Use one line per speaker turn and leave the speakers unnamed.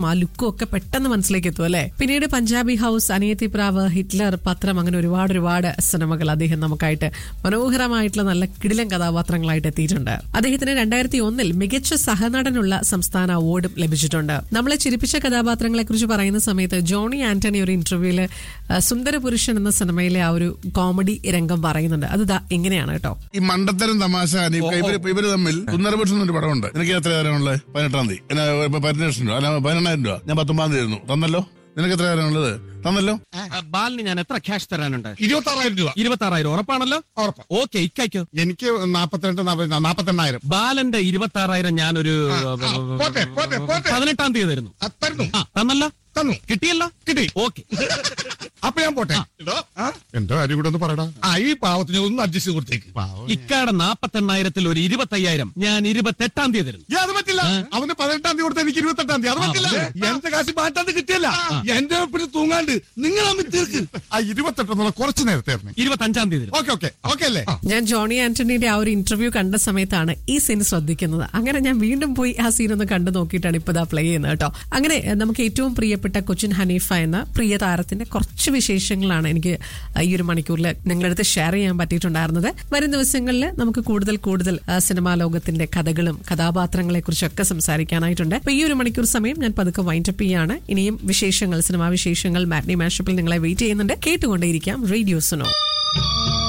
ആ ലുക്കും ഒക്കെ പെട്ടെന്ന് മനസ്സിലേക്ക് എത്തും അല്ലെ പിന്നീട് പഞ്ചാബി ഹൗസ് അനിയത്തി പ്രാവ് ഹിറ്റ്ലർ പത്രം അങ്ങനെ ഒരുപാട് ഒരുപാട് സിനിമകൾ അദ്ദേഹം നമുക്കായിട്ട് മനോഹരമായിട്ടുള്ള നല്ല കിടിലൻ കഥാപാത്രങ്ങളായിട്ട് എത്തിയിട്ടുണ്ട് അദ്ദേഹത്തിന് രണ്ടായിരത്തി ഒന്നിൽ മികച്ച സഹനടനുള്ള സംസ്ഥാന അവാർഡും ലഭിച്ചിട്ടുണ്ട് നമ്മളെ ചിരിപ്പിച്ച കഥാപാത്രങ്ങളെ കുറിച്ച് പറയുന്ന സമയത്ത് ജോണി ആന്റണി ഒരു ഇന്റർവ്യൂവില് സുന്ദര പുരുഷൻ എന്ന സിനിമയിലെ ആ ഒരു കോമഡി രംഗം പറയുന്നുണ്ട് അത് ദാ ഇങ്ങനെയാണ് കേട്ടോ
ഈ മണ്ടത്തരം തമാശ അനീഫ് ഇവര് ഇവര് തമ്മിൽ സുന്ദരപുരുഷൻ എന്നൊരു പടമുണ്ട് എനിക്ക് എത്ര തരാനുള്ളത് പതിനെട്ടാം തീയതി എന്നാ, ഇപ്പൊ പതിനെട്ട് ലക്ഷം രൂപ അല്ല പതിനെണ്ണായിരം രൂപ ഞാൻ പത്തൊമ്പതാം തീയതി തരുന്നു തന്നല്ലോ നിനക്ക് എത്ര തരാനുള്ളത് തന്നല്ലോ
ആ, ബാലിന് ഞാൻ എത്ര ക്യാഷ് തരാനുണ്ട്
ഇരുപത്തി ആറായിരം രൂപ
ഇരുപത്തി ആറായിരം ഉറപ്പാണല്ലോ
ഉറപ്പ്.
ഓക്കെ ഇക്കയ്ക്കോ
എനിക്ക് നാപ്പത്തിരണ്ട് നാപ്പത്തെണ്ണായിരം
ബാലന്റെ ഇരുപത്തി ആറായിരം ഞാനൊരു
ആ, പോട്ടെ, പോട്ടെ, പോട്ടെ.
പതിനെട്ടാം തീയതി തരുന്നു
ആ, തരുന്നു
ആ തന്നല്ലോ
തന്നു
കിട്ടിയല്ലോ
കിട്ടി
ഓക്കെ
അപ്പൊ ഞാൻ പോട്ടെ ആ, എന്റെ കാര്യം കൂടെ ഒന്ന് പറയടാ ആ ഈ പാവത്തിന് ഒന്ന് അഡ്ജസ്റ്റ് ചെയ്ത് കൊടുത്തേക്ക് പാവം.
ഇക്കാടെ നാപ്പത്തെണ്ണായിരത്തിൽ ഒരു ഇരുപത്തയ്യായിരം ഞാൻ ഇരുപത്തെട്ടാം തീയതി തരുന്നു
ഏ, അത് പറ്റില്ല അവന് പതിനെട്ടാം തീയതി കൊടുത്ത എനിക്ക് ഇരുപത്തെട്ടാം തീയതി അത് പറ്റില്ല എന്റെ കാശ് മാറ്റാണ്ട് കിട്ടിയല്ല എന്റെ പിന്നെ തൂങ്ങാണ്ട് നിങ്ങൾ അമ്മ തീർക്ക് ആ ഇരുപത്തെട്ടെന്നുള്ള കുറച്ച് നേരത്തെ ആയിരുന്നു
ഇരുപത്തഞ്ചാം തീയതി തരും
ഓക്കെ ഓക്കെ ഓക്കെ അല്ലേ
ഞാൻ ജോണി ആന്റണിയുടെ ആ ഒരു ഇന്റർവ്യൂ കണ്ട സമയത്താണ് ഈ സീൻ ശ്രദ്ധിക്കുന്നത് അങ്ങനെ ഞാൻ വീണ്ടും പോയി ആ സീൻ ഒന്ന് കണ്ടു നോക്കിയിട്ടാണ് ഇപ്പൊ ഇതാ പ്ലേ ചെയ്യുന്നത് കേട്ടോ അങ്ങനെ എഹ്, നമുക്ക് ഏറ്റവും പ്രിയപ്പെട്ട കൊച്ചിൻ ഹനീഫ എന്ന പ്രിയ താരത്തിന്റെ കുറച്ച് വിശേഷങ്ങളാണ് എനിക്ക് ഈ ഒരു മണിക്കൂറിൽ നിങ്ങളുടെ അടുത്ത് ഷെയർ ചെയ്യാൻ പറ്റിയിട്ടുണ്ടായിരുന്നത് വരും ദിവസങ്ങളിൽ നമുക്ക് കൂടുതൽ കൂടുതൽ ആ, സിനിമാ ലോകത്തിന്റെ കഥകളും കഥാപാത്രങ്ങളെ കുറിച്ചൊക്കെ സംസാരിക്കാനായിട്ടുണ്ട് അപ്പൊ ഈ ഒരു മണിക്കൂർ സമയം ഞാൻ പതുക്കെ വൈൻഡപ്പ് ചെയ്യാണ് ഇനിയും വിശേഷങ്ങൾ സിനിമാ വിശേഷങ്ങൾ മാറ്റ്നി മാഷപ്പിൽ നിങ്ങളെ വെയിറ്റ് ചെയ്യുന്നുണ്ട് കേട്ടുകൊണ്ടേയിരിക്കാം റേഡിയോസിനോ